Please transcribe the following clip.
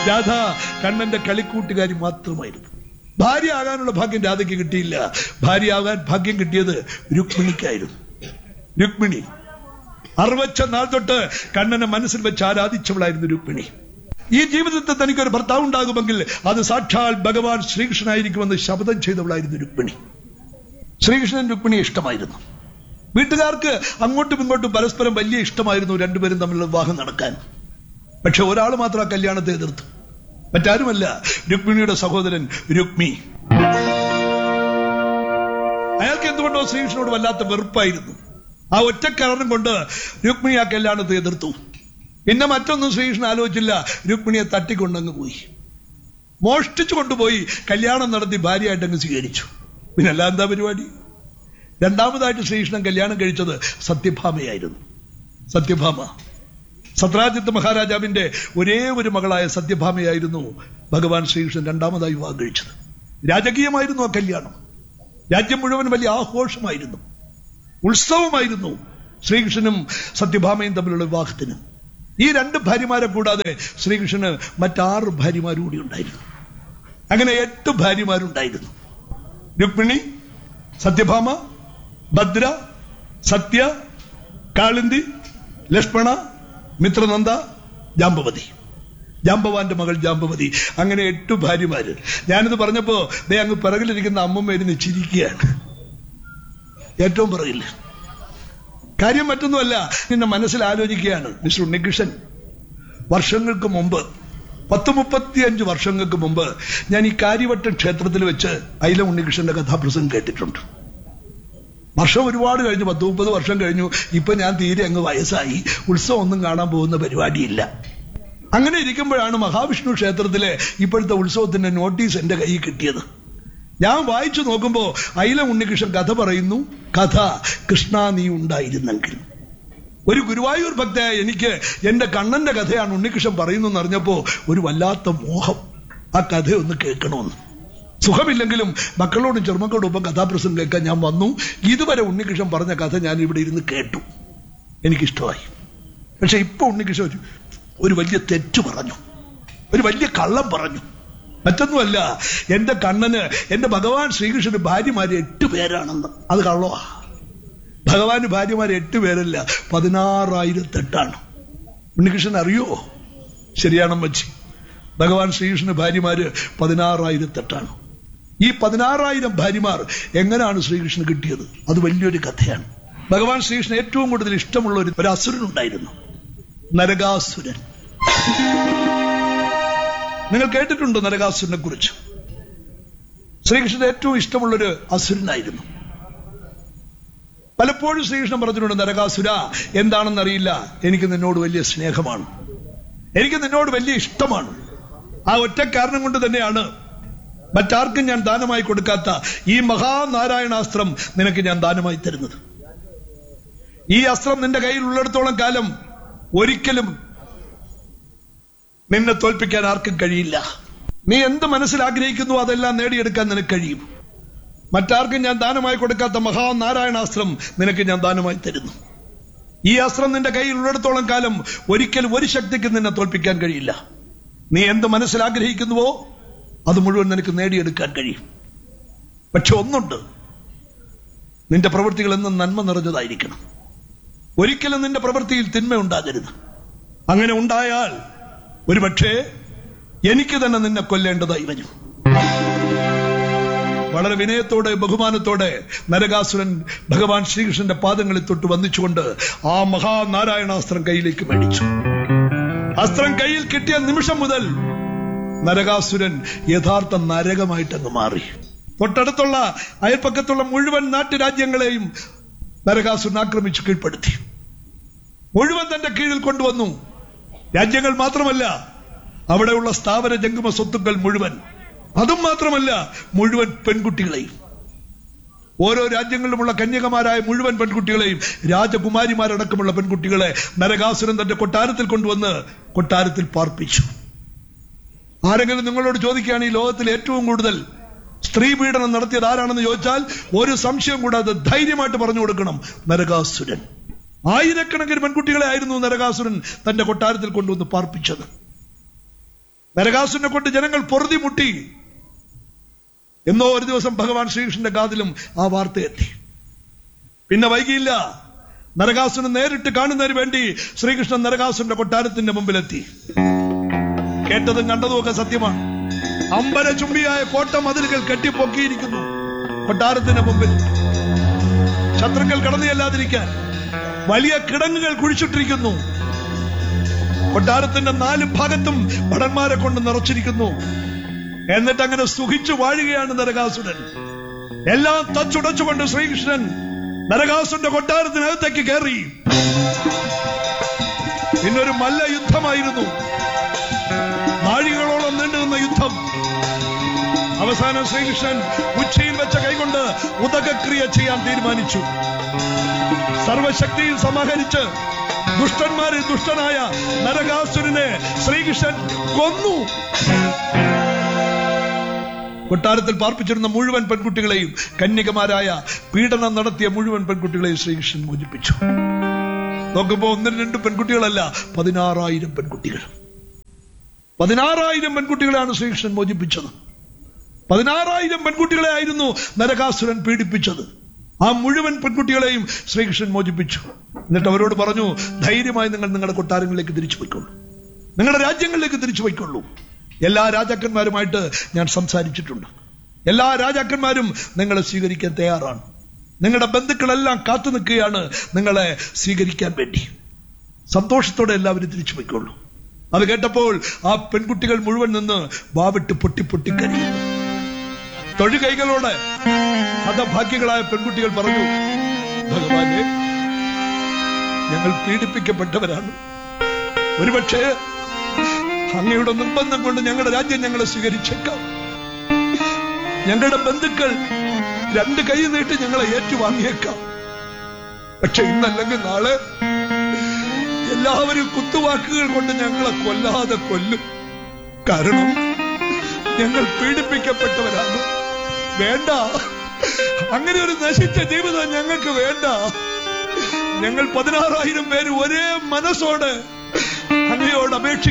രാധ കണ്ണന്റെ കളിക്കൂട്ടുകാരി മാത്രമായിരുന്നു ഭാര്യ ആകാനുള്ള ഭാഗ്യം രാധയ്ക്ക് കിട്ടിയില്ല ഭാര്യ ആകാൻ ഭാഗ്യം കിട്ടിയത് രുക്മിണിക്കായിരുന്നു രുക്മിണി അറുപച്ച നാൾ തൊട്ട് കണ്ണനെ മനസ്സിൽ വെച്ച് ആരാധിച്ചവളായിരുന്നു രുക്മിണി ഈ ജീവിതത്തിൽ തനിക്കൊരു ഭർത്താവ് ഉണ്ടാകുമെങ്കിൽ അത് സാക്ഷാൽ ഭഗവാൻ ശ്രീകൃഷ്ണനായിരിക്കുമെന്ന് ശപഥം ചെയ്തവളായിരുന്നു രുക്മിണി ശ്രീകൃഷ്ണൻ രുക്മിണിയെ ഇഷ്ടമായിരുന്നു വീട്ടുകാർക്ക് അങ്ങോട്ടും ഇങ്ങോട്ടും പരസ്പരം വലിയ ഇഷ്ടമായിരുന്നു രണ്ടുപേരും തമ്മിലുള്ള വിവാഹം നടക്കാൻ പക്ഷെ ഒരാൾ മാത്രം ആ കല്യാണത്തെ എതിർത്തു മറ്റാരുമല്ല രുക്മിണിയുടെ സഹോദരൻ രുക്മി അയാൾക്ക് എന്തുകൊണ്ടോ ശ്രീകൃഷ്ണനോട് വല്ലാത്ത വെറുപ്പായിരുന്നു ആ ഒറ്റ കാരണം കൊണ്ട് രുക്മിണി ആ കല്യാണത്തെ എതിർത്തു പിന്നെ മറ്റൊന്നും ശ്രീകൃഷ്ണൻ ആലോചിച്ചില്ല രുക്മിണിയെ തട്ടിക്കൊണ്ടങ്ങ് പോയി മോഷ്ടിച്ചു കൊണ്ടുപോയി കല്യാണം നടത്തി ഭാര്യയായിട്ട് അങ്ങ് സ്വീകരിച്ചു പിന്നെ അല്ല എന്താ പരിപാടി രണ്ടാമതായിട്ട് ശ്രീകൃഷ്ണൻ കല്യാണം കഴിച്ചത് സത്യഭാമയായിരുന്നു സത്യഭാമ സത്രാജിത്ത് മഹാരാജാവിന്റെ ഒരേ ഒരു മകളായ സത്യഭാമയായിരുന്നു ഭഗവാൻ ശ്രീകൃഷ്ണൻ രണ്ടാമതായി വിവാഹം കഴിച്ചത് രാജകീയമായിരുന്നു ആ കല്യാണം രാജ്യം മുഴുവൻ വലിയ ആഘോഷമായിരുന്നു ഉത്സവമായിരുന്നു ശ്രീകൃഷ്ണനും സത്യഭാമയും തമ്മിലുള്ള വിവാഹത്തിന് ഈ രണ്ട് ഭാര്യമാരെ കൂടാതെ ശ്രീകൃഷ്ണന് മറ്റാറ് ഭാര്യമാരും കൂടി ഉണ്ടായിരുന്നു അങ്ങനെ എട്ട് ഭാര്യമാരുണ്ടായിരുന്നു രുക്മിണി സത്യഭാമ ഭദ്ര സത്യ കാളിന്തി ലക്ഷ്മണ മിത്രനന്ദ ജാമ്പവതി ജാമ്പവാന്റെ മകൾ ജാമ്പവതി അങ്ങനെ എട്ട് ഭാര്യമാര് ഞാനിത് പറഞ്ഞപ്പോ ദേ അങ്ങ് പിറകിലിരിക്കുന്ന അമ്മമ്മ ഇരുന്ന് ചിരിക്കുകയാണ് ഏറ്റവും പിറകില്ല കാര്യം മറ്റൊന്നുമല്ല നിന്നെ മനസ്സിൽ ആലോചിക്കുകയാണ് മിസ്റ്റർ ഉണ്ണികൃഷ്ണൻ വർഷങ്ങൾക്ക് മുമ്പ് പത്ത് മുപ്പത്തിയഞ്ച് വർഷങ്ങൾക്ക് മുമ്പ് ഞാൻ ഈ കാര്യവട്ടം ക്ഷേത്രത്തിൽ വെച്ച് അയില ഉണ്ണികൃഷ്ണന്റെ കഥാപ്രസംഗം കേട്ടിട്ടുണ്ട് വർഷം ഒരുപാട് കഴിഞ്ഞു പത്ത് മുപ്പത് വർഷം കഴിഞ്ഞു ഇപ്പൊ ഞാൻ തീരെ അങ്ങ് വയസ്സായി ഉത്സവം ഒന്നും കാണാൻ പോകുന്ന പരിപാടിയില്ല അങ്ങനെ ഇരിക്കുമ്പോഴാണ് മഹാവിഷ്ണു ക്ഷേത്രത്തിലെ ഇപ്പോഴത്തെ ഉത്സവത്തിന്റെ നോട്ടീസ് എന്റെ കയ്യിൽ കിട്ടിയത് ഞാൻ വായിച്ചു നോക്കുമ്പോ അയില ഉണ്ണികൃഷ്ണൻ കഥ പറയുന്നു കഥ കൃഷ്ണ നീ ഉണ്ടായിരുന്നെങ്കിൽ ഒരു ഗുരുവായൂർ ഭക്തയായ എനിക്ക് എന്റെ കണ്ണന്റെ കഥയാണ് ഉണ്ണികൃഷ്ണൻ പറയുന്നു അറിഞ്ഞപ്പോ ഒരു വല്ലാത്ത മോഹം ആ കഥ ഒന്ന് കേൾക്കണമെന്ന് സുഖമില്ലെങ്കിലും മക്കളോടും ചെറുമക്കളോടും ഒപ്പം കഥാപ്രസംഗം കേൾക്കാൻ ഞാൻ വന്നു ഇതുവരെ ഉണ്ണികൃഷ്ണൻ പറഞ്ഞ കഥ ഞാൻ ഇവിടെ ഇരുന്ന് കേട്ടു എനിക്കിഷ്ടമായി പക്ഷെ ഇപ്പൊ ഉണ്ണികൃഷ്ണൻ ഒരു- ഒരു വലിയ തെറ്റ് പറഞ്ഞു ഒരു വലിയ കള്ളം പറഞ്ഞു മറ്റൊന്നുമല്ല എന്റെ കണ്ണന് എന്റെ ഭഗവാൻ ശ്രീകൃഷ്ണന് ഭാര്യമാര് എട്ട് പേരാണെന്ന് അത് കള്ളവാ ഭഗവാന് ഭാര്യമാര് എട്ട് പേരല്ല പതിനാറായിരത്തെട്ടാണ് ഉണ്ണികൃഷ്ണൻ അറിയോ ശരിയാണെമ്മച്ചി ഭഗവാൻ ശ്രീകൃഷ്ണന് ഭാര്യമാര് പതിനാറായിരത്തെട്ടാണ് ഈ പതിനാറായിരം ഭാര്യമാർ എങ്ങനെയാണ് ശ്രീകൃഷ്ണന് കിട്ടിയത് അത് വലിയൊരു കഥയാണ് ഭഗവാൻ ശ്രീകൃഷ്ണൻ ഏറ്റവും കൂടുതൽ ഇഷ്ടമുള്ള ഒരു ഒരു അസുരനുണ്ടായിരുന്നു നരകാസുരൻ നിങ്ങൾ കേട്ടിട്ടുണ്ടോ നരകാസുരനെ കുറിച്ച് ശ്രീകൃഷ്ണന് ഏറ്റവും ഇഷ്ടമുള്ളൊരു അസുരനായിരുന്നു പലപ്പോഴും ശ്രീകൃഷ്ണൻ പറഞ്ഞിട്ടുണ്ട് നരകാസുര എന്താണെന്നറിയില്ല എനിക്ക് നിന്നോട് വലിയ സ്നേഹമാണ് എനിക്ക് നിന്നോട് വലിയ ഇഷ്ടമാണ് ആ ഒറ്റ കാരണം കൊണ്ട് തന്നെയാണ് മറ്റാർക്കും ഞാൻ ദാനമായി കൊടുക്കാത്ത ഈ മഹാനാരായണാസ്ത്രം നിനക്ക് ഞാൻ ദാനമായി തരുന്നത് ഈ അസ്ത്രം നിന്റെ കയ്യിൽ ഉള്ളിടത്തോളം കാലം ഒരിക്കലും നിന്നെ തോൽപ്പിക്കാൻ ആർക്കും കഴിയില്ല നീ എന്ത് മനസ്സിൽ ആഗ്രഹിക്കുന്നു അതെല്ലാം നേടിയെടുക്കാൻ നിനക്ക് കഴിയും മറ്റാർക്കും ഞാൻ ദാനമായി കൊടുക്കാത്ത മഹാനാരായണാസ്ത്രം നിനക്ക് ഞാൻ ദാനമായി തരുന്നു ഈ അസ്ത്രം നിന്റെ കയ്യിൽ ഉള്ളിടത്തോളം കാലം ഒരിക്കലും ഒരു ശക്തിക്ക് നിന്നെ തോൽപ്പിക്കാൻ കഴിയില്ല നീ എന്ത് മനസ്സിൽ ആഗ്രഹിക്കുന്നുവോ അത് മുഴുവൻ നിനക്ക് നേടിയെടുക്കാൻ കഴിയും പക്ഷെ ഒന്നുണ്ട് നിന്റെ പ്രവൃത്തികൾ എന്നും നന്മ നിറഞ്ഞതായിരിക്കണം ഒരിക്കലും നിന്റെ പ്രവൃത്തിയിൽ തിന്മ ഉണ്ടാകരുത് അങ്ങനെ ഉണ്ടായാൽ ഒരുപക്ഷേ എനിക്ക് തന്നെ നിന്നെ കൊല്ലേണ്ടതായി വരും വളരെ വിനയത്തോടെ ബഹുമാനത്തോടെ നരകാസുരൻ ഭഗവാൻ ശ്രീകൃഷ്ണന്റെ പാദങ്ങളിൽ തൊട്ട് വന്നിച്ചുകൊണ്ട് ആ മഹാനാരായണാസ്ത്രം കയ്യിലേക്ക് മേടിച്ചു അസ്ത്രം കയ്യിൽ കിട്ടിയ നിമിഷം മുതൽ നരകാസുരൻ യഥാർത്ഥ നരകമായിട്ടങ്ങ് മാറി തൊട്ടടുത്തുള്ള അയൽപ്പക്കത്തുള്ള മുഴുവൻ നാട്ടുരാജ്യങ്ങളെയും നരകാസുരൻ ആക്രമിച്ചു കീഴ്പ്പെടുത്തി മുഴുവൻ തന്റെ കീഴിൽ കൊണ്ടുവന്നു രാജ്യങ്ങൾ മാത്രമല്ല അവിടെയുള്ള സ്ഥാപന ജംഗമ സ്വത്തുക്കൾ മുഴുവൻ അതും മാത്രമല്ല മുഴുവൻ പെൺകുട്ടികളെയും ഓരോ രാജ്യങ്ങളിലുമുള്ള കന്യകമാരായ മുഴുവൻ പെൺകുട്ടികളെയും രാജകുമാരിമാരടക്കമുള്ള പെൺകുട്ടികളെ നരകാസുരൻ തന്റെ കൊട്ടാരത്തിൽ കൊണ്ടുവന്ന് കൊട്ടാരത്തിൽ പാർപ്പിച്ചു ആരെങ്കിലും നിങ്ങളോട് ചോദിക്കുകയാണ് ഈ ലോകത്തിൽ ഏറ്റവും കൂടുതൽ സ്ത്രീ പീഡനം നടത്തിയത് ആരാണെന്ന് ചോദിച്ചാൽ ഒരു സംശയം കൂടാതെ ധൈര്യമായിട്ട് പറഞ്ഞു കൊടുക്കണം നരകാസുരൻ ആയിരക്കണക്കിന് പെൺകുട്ടികളെ ആയിരുന്നു നരകാസുരൻ തന്റെ കൊട്ടാരത്തിൽ കൊണ്ടുവന്ന് പാർപ്പിച്ചത് നരകാസുരനെ കൊണ്ട് ജനങ്ങൾ പൊറുതി മുട്ടി എന്നോ ഒരു ദിവസം ഭഗവാൻ ശ്രീകൃഷ്ണന്റെ കാതിലും ആ വാർത്ത എത്തി പിന്നെ വൈകിയില്ല നരകാസുരനെ നേരിട്ട് കാണുന്നതിന് വേണ്ടി ശ്രീകൃഷ്ണൻ നരകാസുരന്റെ കൊട്ടാരത്തിന്റെ മുമ്പിലെത്തി കേട്ടതും കണ്ടതും ഒക്കെ സത്യമാണ് അമ്പര ചുംബിയായ കോട്ട മതിലുകൾ കെട്ടിപ്പൊക്കിയിരിക്കുന്നു കൊട്ടാരത്തിന്റെ മുമ്പിൽ ശത്രുക്കൾ കടന്നു ചെല്ലാതിരിക്കാൻ വലിയ കിടങ്ങുകൾ കുഴിച്ചിട്ടിരിക്കുന്നു കൊട്ടാരത്തിന്റെ നാല് ഭാഗത്തും ഭടന്മാരെ കൊണ്ട് നിറച്ചിരിക്കുന്നു എന്നിട്ട് അങ്ങനെ സുഖിച്ചു വാഴുകയാണ് നരകാസുരൻ എല്ലാം തച്ചുടച്ചുകൊണ്ട് ശ്രീകൃഷ്ണൻ നരകാസുരന്റെ കൊട്ടാരത്തിനകത്തേക്ക് കയറി പിന്നൊരു മല്ല യുദ്ധമായിരുന്നു നാഴികളോളം നീണ്ടുനിന്ന യുദ്ധം അവസാനം ശ്രീകൃഷ്ണൻ ഉച്ചയിൽ വെച്ച കൈകൊണ്ട് ഉദകക്രിയ ചെയ്യാൻ തീരുമാനിച്ചു സർവശക്തിയിൽ സമാഹരിച്ച് ദുഷ്ടന്മാരിൽ ദുഷ്ടനായ നരകാസുരനെ ശ്രീകൃഷ്ണൻ കൊന്നു കൊട്ടാരത്തിൽ പാർപ്പിച്ചിരുന്ന മുഴുവൻ പെൺകുട്ടികളെയും കന്യകമാരായ പീഡനം നടത്തിയ മുഴുവൻ പെൺകുട്ടികളെയും ശ്രീകൃഷ്ണൻ മോചിപ്പിച്ചു നോക്കുമ്പോ ഒന്നും രണ്ടും പെൺകുട്ടികളല്ല പതിനാറായിരം പെൺകുട്ടികൾ പതിനാറായിരം പെൺകുട്ടികളെയാണ് ശ്രീകൃഷ്ണൻ മോചിപ്പിച്ചത് പതിനാറായിരം പെൺകുട്ടികളെ ആയിരുന്നു നരകാസുരൻ പീഡിപ്പിച്ചത് ആ മുഴുവൻ പെൺകുട്ടികളെയും ശ്രീകൃഷ്ണൻ മോചിപ്പിച്ചു എന്നിട്ട് അവരോട് പറഞ്ഞു ധൈര്യമായി നിങ്ങൾ നിങ്ങളുടെ കൊട്ടാരങ്ങളിലേക്ക് തിരിച്ചു പോയിക്കൊള്ളൂ നിങ്ങളുടെ രാജ്യങ്ങളിലേക്ക് തിരിച്ചു പോയിക്കൊള്ളൂ എല്ലാ രാജാക്കന്മാരുമായിട്ട് ഞാൻ സംസാരിച്ചിട്ടുണ്ട് എല്ലാ രാജാക്കന്മാരും നിങ്ങളെ സ്വീകരിക്കാൻ തയ്യാറാണ് നിങ്ങളുടെ ബന്ധുക്കളെല്ലാം കാത്തു നിൽക്കുകയാണ് നിങ്ങളെ സ്വീകരിക്കാൻ വേണ്ടി സന്തോഷത്തോടെ എല്ലാവരും തിരിച്ചു പോയിക്കൊള്ളൂ അത് കേട്ടപ്പോൾ ആ പെൺകുട്ടികൾ മുഴുവൻ നിന്ന് വാവിട്ട് പൊട്ടി പൊട്ടി കരയുന്നു തൊഴുകൈകളോടെ ഹതഭാഗ്യങ്ങളായ പെൺകുട്ടികൾ പറഞ്ഞു ഭഗവാനെ ഞങ്ങൾ പീഡിപ്പിക്കപ്പെട്ടവരാണ് ഒരുപക്ഷെ അങ്ങയുടെ നിർബന്ധം കൊണ്ട് ഞങ്ങളുടെ രാജ്യം ഞങ്ങളെ സ്വീകരിച്ചേക്കാം ഞങ്ങളുടെ ബന്ധുക്കൾ രണ്ട് കൈ നീട്ടി ഞങ്ങളെ ഏറ്റുവാങ്ങിയേക്കാം പക്ഷെ ഇന്നല്ലെങ്കിൽ നാളെ എല്ലാവരും കുത്തുവാക്കുകൾ കൊണ്ട് ഞങ്ങളെ കൊല്ലാതെ കൊല്ലും കാരണം ഞങ്ങൾ പീഡിപ്പിക്കപ്പെട്ടവരാണ് വേണ്ട അങ്ങനെ ഒരു നശിച്ച ജീവിതം ഞങ്ങൾക്ക് വേണ്ട ഞങ്ങൾ പതിനാറായിരം പേര് ഒരേ മനസ്സോടെ അങ്ങയോട് അപേക്ഷ